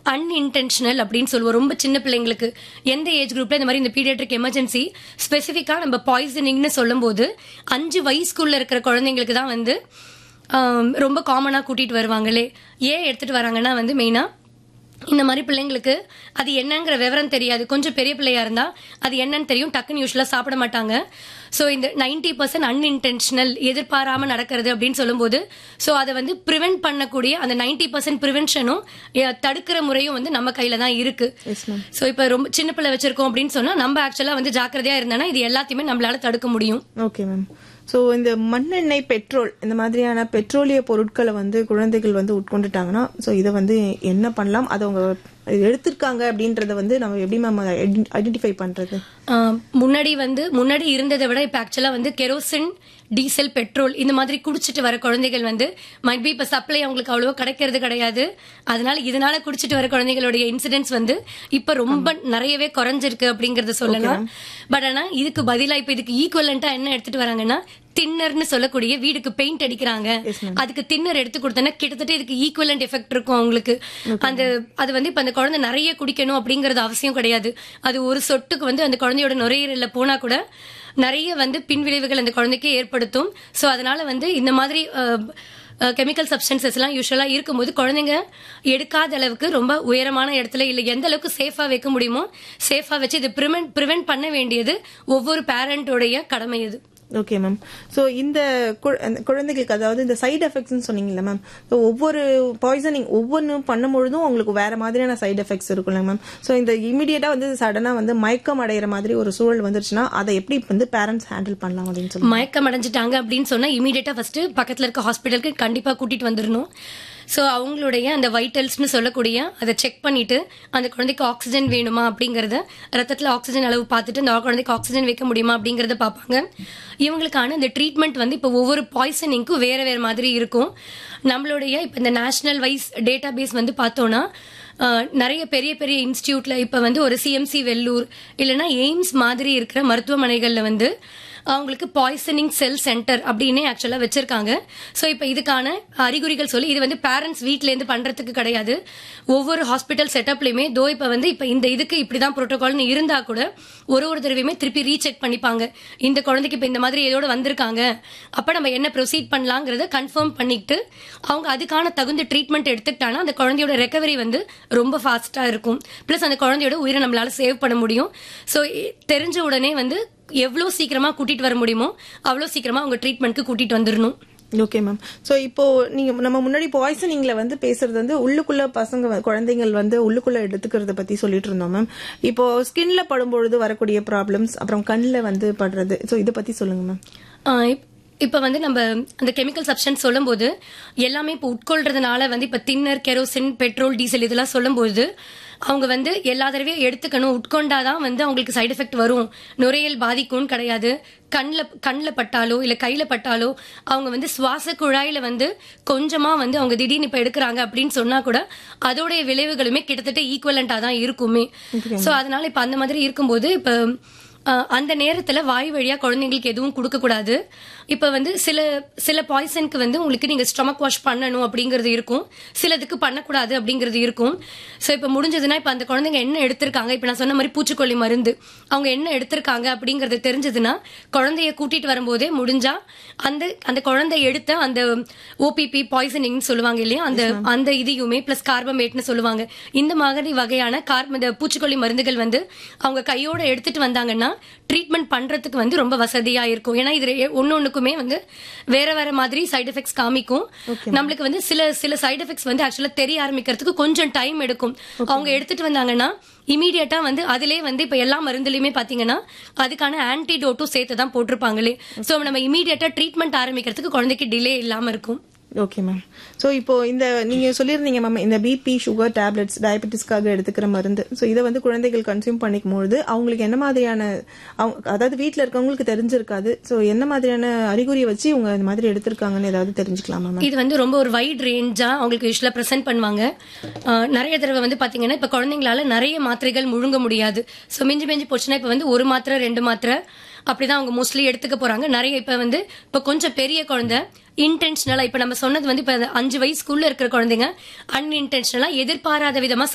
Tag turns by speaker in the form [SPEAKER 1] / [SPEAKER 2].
[SPEAKER 1] unintentional அப்படின்னு சொல்லுவோம் ரொம்ப சின்ன பிள்ளைங்களுக்கு எந்த ஏஜ் குரூப்ல இந்த மாதிரி இந்த பீடியாட்ரிக் எமர்ஜென்சி ஸ்பெசிஃபிக்கா நம்ம பாய்சனிங்னு சொல்லும்போது அஞ்சு வயசுக்குள்ள இருக்கிற குழந்தைங்களுக்கு தான் வந்து ஆம், ரொம்ப காமனா கூட்டிட்டு வருவாங்களே ஏன் எடுத்துட்டு வராங்கன்னா வந்து மெயினா இந்த மாதிரி பிள்ளைங்களுக்கு அது என்னங்கிற விவரம் தெரியாது கொஞ்சம் பெரிய பிள்ளையா இருந்தா அது என்னன்னு தெரியும் டக்குன்னு யூஸ்வலா சாப்பிட மாட்டாங்க ஸோ இந்த நைன்டி பர்சன்ட் அன்இன்டென்ஷனல் எதிர்பாராம நடக்கிறது அப்படின்னு சொல்லும்போது ஸோ அதை வந்து ப்ரிவென்ட் பண்ணக்கூடிய அந்த நைன்டி பர்சன்ட் ப்ரிவென்ஷனும் தடுக்கிற முறையும் வந்து நம்ம கையில தான் இருக்கு ஸோ இப்போ ரொம்ப சின்ன பிள்ளை வச்சிருக்கோம் அப்படின்னு சொன்னா நம்ம ஆக்சுவலா வந்து ஜாக்கிரதையா இருந்தோம்னா இது எல்லாத்தையுமே நம்மளால தடுக்க முடியும்
[SPEAKER 2] ஓகே மேம் ஸோ இந்த மண்ணெண்ணெய் பெட்ரோல் இந்த மாதிரியான பெட்ரோலிய பொருட்களை வந்து குழந்தைகள் வந்து உட்கொண்டுட்டாங்கன்னா ஸோ இதை வந்து என்ன பண்ணலாம் அதை அவங்க எடுத்திருக்காங்க அப்படின்றத வந்து நம்ம எப்படி மேம் ஐடென்டிஃபை பண்றது
[SPEAKER 1] ஆஹ் முன்னாடி வந்து முன்னாடி இருந்ததை விட இப்ப ஆக்சுவலா வந்து கெரோசின் டீசல் பெட்ரோல் இந்த மாதிரி குடிச்சிட்டு வர குழந்தைகள் வந்து மைட் பி இப்ப சப்ளை அவங்களுக்கு அவ்வளவா கிடைக்கிறது கிடையாது அதனால இதனால குடிச்சிட்டு வர குழந்தைகளுடைய இன்சிடென்ட்ஸ் வந்து இப்ப ரொம்ப நிறையவே குறைஞ்சிருக்கு அப்படிங்கறத சொல்லலாம் பட் ஆனா இதுக்கு பதிலா இப்ப இதுக்கு ஈக்குவலண்டா என்ன எடுத்துட்டு வராங்கன்னா தின்னர்னு சொல்லக்கூடிய வீடுக்கு பெயிண்ட் அடிக்கிறாங்க அதுக்கு தின்னர் எடுத்து கொடுத்தனா கிட்டத்தட்ட இதுக்கு ஈக்குவலண்ட் எஃபெக்ட் இருக்கும் அவங்களுக்கு அந்த அது வந்து இப்ப அந்த குழந்தை நிறைய குடிக்கணும் அப்படிங்கறது அவசியம் கிடையாது அது ஒரு சொட்டுக்கு வந்து அந்த குழந்தையோட நுரையீரல்ல போனா கூட நிறைய வந்து பின்விளைவுகள் அந்த குழந்தைக்கு ஏற்படுத்தும் சோ அதனால வந்து இந்த மாதிரி கெமிக்கல் சப்ஸ்டன்சஸ் எல்லாம் யூஸ்வலா இருக்கும்போது குழந்தைங்க எடுக்காத அளவுக்கு ரொம்ப உயரமான இடத்துல இல்ல எந்த அளவுக்கு சேஃபா வைக்க முடியுமோ சேஃபா வச்சு இது ப்ரிவென்ட் ப்ரிவென்ட் பண்ண வேண்டியது ஒவ்வொரு பேரண்டோடைய கடமை இது
[SPEAKER 2] ஓகே மேம் ஸோ இந்த கு- அந்த குழந்தைகளுக்கு அதாவது இந்த சைடு எஃபெக்ட்ஸ்னு சொன்னீங்கல்ல மேம் ஸோ ஒவ்வொரு பாய்சனிங் ஒவ்வொன்றும் பண்ணும்பொழுதும் உங்களுக்கு வேற மாதிரியான சைடு எஃபெக்ட்ஸ் இருக்கும்ல மேம் ஸோ இந்த இமீடியட்டா வந்து சடனா வந்து மயக்கம் அடைகிற மாதிரி ஒரு சூழல் வந்துருச்சுன்னா அதை எப்படி வந்து பேரண்ட்ஸ் ஹேண்டில் பண்ணலாம் அப்படின்னு சொல்லி
[SPEAKER 1] மயக்கம் அடைஞ்சிட்டாங்க அப்படின்னு சொன்னா இமீடியட்டா ஃபர்ஸ்ட் பக்கத்துல இருக்க ஹாஸ்பிட்டலுக்கு கண்டிப்பா கூட்டிட்டு வந்துடணும் சோ அவங்களுடைய அந்த வைட்டல்ஸ்னு சொல்லக்கூடிய அதை செக் பண்ணிட்டு அந்த குழந்தைக்கு ஆக்சிஜன் வேணுமா அப்படிங்கறத ரத்தத்துல ஆக்சிஜன் அளவு பார்த்துட்டு அந்த குழந்தைக்கு ஆக்சிஜன் வைக்க முடியுமா அப்படிங்கறத பார்ப்பாங்க இவங்களுக்கான இந்த ட்ரீட்மெண்ட் வந்து இப்போ ஒவ்வொரு பாய்சனிங்க்கும் வேற வேற மாதிரி இருக்கும் நம்மளுடைய இப்போ இந்த நேஷனல் வைஸ் டேட்டா பேஸ் வந்து பார்த்தோம்னா ஆஹ், நிறைய பெரிய பெரிய இன்ஸ்டியூட்ல இப்ப வந்து ஒரு சிஎம்சி வெள்ளூர் இல்லைன்னா எய்ம்ஸ் மாதிரி இருக்கிற மருத்துவமனைகள்ல வந்து அவங்களுக்கு பாய்சனிங் செல் சென்டர் அப்படின்னே ஆக்சுவலா வச்சிருக்காங்க சோ இப்ப இதுக்கான அறிகுறிகள் சொல்லி இது வந்து பேரண்ட்ஸ் வீட்ல இருந்து பண்றதுக்கு கிடையாது ஒவ்வொரு ஹாஸ்பிட்டல் செட்டப்லயுமே தோ இப்ப வந்து இப்ப இந்த இதுக்கு இப்படிதான் புரோட்டோகால்னு இருந்தா கூட ஒரு ஒரு தடவையுமே திருப்பி ரீசெக் பண்ணிப்பாங்க இந்த குழந்தைக்கு இப்ப இந்த மாதிரி இதோட வந்திருக்காங்க அப்ப நம்ம என்ன ப்ரொசீட் பண்ணலாங்கிறத கன்ஃபார்ம் பண்ணிட்டு அவங்க அதுக்கான தகுந்த ட்ரீட்மெண்ட் எடுத்துக்கிட்டாங்கன்னா அந்த குழந்தையோட ரெக்கவரி வந்து ரொம்ப ஃபாஸ்டா இருக்கும் பிளஸ் அந்த குழந்தையோட உயிரை நம்மளால சேவ் பண்ண முடியும் சோ தெரிஞ்ச உடனே வந்து எவ்வளவு சீக்கிரமா கூட்டிட்டு வர முடியுமோ அவ்வளவு சீக்கிரமா அவங்க ட்ரீட்மெண்ட்க்கு கூட்டிட்டு வந்துடணும்
[SPEAKER 2] ஓகே மேம் ஸோ இப்போ நீங்க நம்ம முன்னாடி பாய்சனிங்ல வந்து பேசுறது வந்து உள்ளுக்குள்ள பசங்க வ- குழந்தைகள் வந்து உள்ளுக்குள்ள எடுத்துக்கிறத பத்தி சொல்லிட்டு இருந்தோம் மேம் இப்போ ஸ்கின்ல படும்பொழுது வரக்கூடிய ப்ராப்ளம்ஸ் அப்புறம் கண்ணில் வந்து படுறது ஸோ இதை பத்தி சொல்லுங்க மேம்
[SPEAKER 1] ஆஹ் இப்- இப்ப வந்து நம்ம அந்த கெமிக்கல் சப்ஸ்டன்ஸ் சொல்லும்போது எல்லாமே இப்ப உட்கொள்றதுனால வந்து இப்ப தின்னர் கெரோசின் பெட்ரோல் டீசல் இதெல்லாம் சொல்லும்போது அவங்க வந்து எல்லா தடவையும் எடுத்துக்கணும் உட்கொண்டாதான் வந்து அவங்களுக்கு சைடு எஃபெக்ட் வரும் நுரையீரல் பாதிக்கும்னு கிடையாது கண்ணில் கண்ணில் பட்டாலோ இல்ல கையில பட்டாலோ அவங்க வந்து சுவாச குழாயில வந்து கொஞ்சமா வந்து அவங்க திடீர்னு இப்ப எடுக்கிறாங்க அப்படின்னு சொன்னா கூட அதோடைய விளைவுகளுமே கிட்டத்தட்ட ஈக்குவலண்டா தான் இருக்குமே சோ அதனால இப்ப அந்த மாதிரி இருக்கும்போது இப்ப ஆஹ் அந்த நேரத்துல வாய் வழியா குழந்தைங்களுக்கு எதுவும் கொடுக்க கூடாது இப்ப வந்து சில சில பாய்சனுக்கு வந்து உங்களுக்கு நீங்க ஸ்டொமக் வாஷ் பண்ணணும் அப்படிங்கிறது இருக்கும் சிலதுக்கு பண்ணக்கூடாது அப்படிங்கிறது இருக்கும் சோ இப்ப முடிஞ்சதுன்னா இப்ப அந்த குழந்தைங்க என்ன எடுத்திருக்காங்க இப்ப நான் சொன்ன மாதிரி பூச்சிக்கொல்லி மருந்து அவங்க என்ன எடுத்திருக்காங்க அப்படிங்கறது தெரிஞ்சதுன்னா குழந்தைய கூட்டிட்டு வரும்போதே முடிஞ்சா அந்த அந்த குழந்தை எடுத்த அந்த ஓபிபி பாய்சனிங் சொல்லுவாங்க இல்லையா அந்த அந்த இதையுமே பிளஸ் கார்பமேட்னு சொல்லுவாங்க இந்த மாதிரி வகையான கார்ப இந்த பூச்சிக்கொல்லி மருந்துகள் வந்து அவங்க கையோட எடுத்துட்டு வந்தாங்கன்னா ட்ரீட்மெண்ட் பண்றதுக்கு வந்து ரொம்ப வசதியா இருக்கும் ஏன்னா இது ஒன்னு ஒண்ணுக்குமே வந்து வேற வேற மாதிரி சைடு எஃபெக்ட்ஸ் காமிக்கும் நம்மளுக்கு வந்து சில சில சைடு எஃபெக்ட்ஸ் வந்து ஆக்சுவலா தெரிய ஆரம்பிக்கிறதுக்கு கொஞ்சம் டைம் எடுக்கும் அவங்க எடுத்துட்டு வந்தாங்கன்னா இமீடியட்டா வந்து அதிலே வந்து இப்ப எல்லா மருந்துலயுமே பாத்தீங்கன்னா அதுக்கான ஆன்டிடோட்டும் சேர்த்து தான் போட்டிருப்பாங்களே சோ நம்ம இமீடியட்டா ட்ரீட்மெண்ட் ஆரம்பிக்கிறதுக்கு குழந்தைக்கு டிலே இல்லாம இருக்கும்
[SPEAKER 2] ஓகே மேம் ஸோ இப்போ இந்த நீங்க சொல்லியிருந்தீங்க மேம் இந்த பிபி சுகர் டேப்லெட்ஸ் டயபெட்டிஸ்க்காக எடுத்துக்கிற மருந்து ஸோ இதை வந்து குழந்தைகள் கன்சியூம் பண்ணிக்கும் பொழுது அவங்களுக்கு என்ன மாதிரியான அவங்க அதாவது வீட்டில் இருக்கவங்களுக்கு தெரிஞ்சிருக்காது ஸோ என்ன மாதிரியான அறிகுறியை வச்சு இவங்க இந்த மாதிரி எடுத்திருக்காங்கன்னு ஏதாவது தெரிஞ்சுக்கலாமா மேம்
[SPEAKER 1] இது வந்து ரொம்ப ஒரு வைட் ரேஞ்சா அவங்களுக்கு யூஸ்வலா ப்ரெசென்ட் பண்ணுவாங்க ஆஹ் நிறைய தடவை வந்து பாத்தீங்கன்னா இப்ப குழந்தைங்களால நிறைய மாத்திரைகள் முழுங்க முடியாது சோ மிஞ்சி மிஞ்சி போச்சுன்னா இப்ப வந்து ஒரு மாத்திரை ரெண்டு மாத்திரை அப்படிதான் அவங்க மோஸ்ட்லி எடுத்துக்க போறாங்க நிறைய இப்ப வந்து இப்ப கொஞ்சம் பெரிய குழந்தை இன்டென்ஷனலா இப்ப நம்ம சொன்னது வந்து இப்ப அஞ்சு வயசுக்குள்ள இருக்கிற குழந்தைங்க அன்இன்டென்ஷனலா எதிர்பாராத விதமா